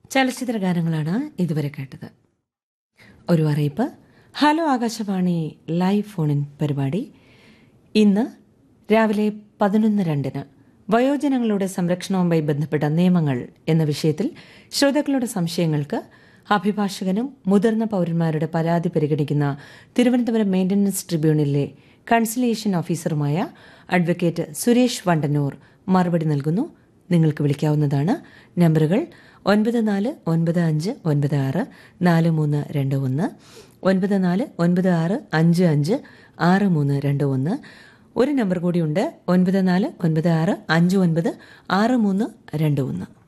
ചലച്ചിത്ര ഗാനങ്ങളാണ് ഇതുവരെ കേട്ടത് ഒരു അറിയിപ്പ് ഹലോ ആകാശവാണി ലൈവ് ഫോണിൻ പരിപാടി ഇന്ന് രാവിലെ പതിനൊന്ന് രണ്ടിന് വയോജനങ്ങളുടെ സംരക്ഷണവുമായി ബന്ധപ്പെട്ട നിയമങ്ങൾ എന്ന വിഷയത്തിൽ ശ്രോതാക്കളുടെ സംശയങ്ങൾക്ക് അഭിഭാഷകനും മുതിർന്ന പൌരന്മാരുടെ പരാതി പരിഗണിക്കുന്ന തിരുവനന്തപുരം മെയിന്റനൻസ് ട്രിബ്യൂണലിലെ കൺസിലിയേഷൻ ഓഫീസറുമായ അഡ്വക്കേറ്റ് സുരേഷ് വണ്ടന്നൂർ മറുപടി നൽകുന്നു നിങ്ങൾക്ക് വിളിക്കാവുന്നതാണ് നമ്പറുകൾ ഒൻപത് നാല് ഒൻപത് അഞ്ച് ഒൻപത് ആറ് നാല് മൂന്ന് രണ്ട് ഒന്ന് ഒൻപത് നാല് ഒൻപത് ആറ് അഞ്ച് അഞ്ച് ആറ് മൂന്ന് രണ്ട് ഒന്ന് ഒരു നമ്പർ കൂടിയുണ്ട് ഒൻപത് നാല് ഒൻപത് ആറ് അഞ്ച് ഒൻപത് ആറ് മൂന്ന് രണ്ട് ഒന്ന്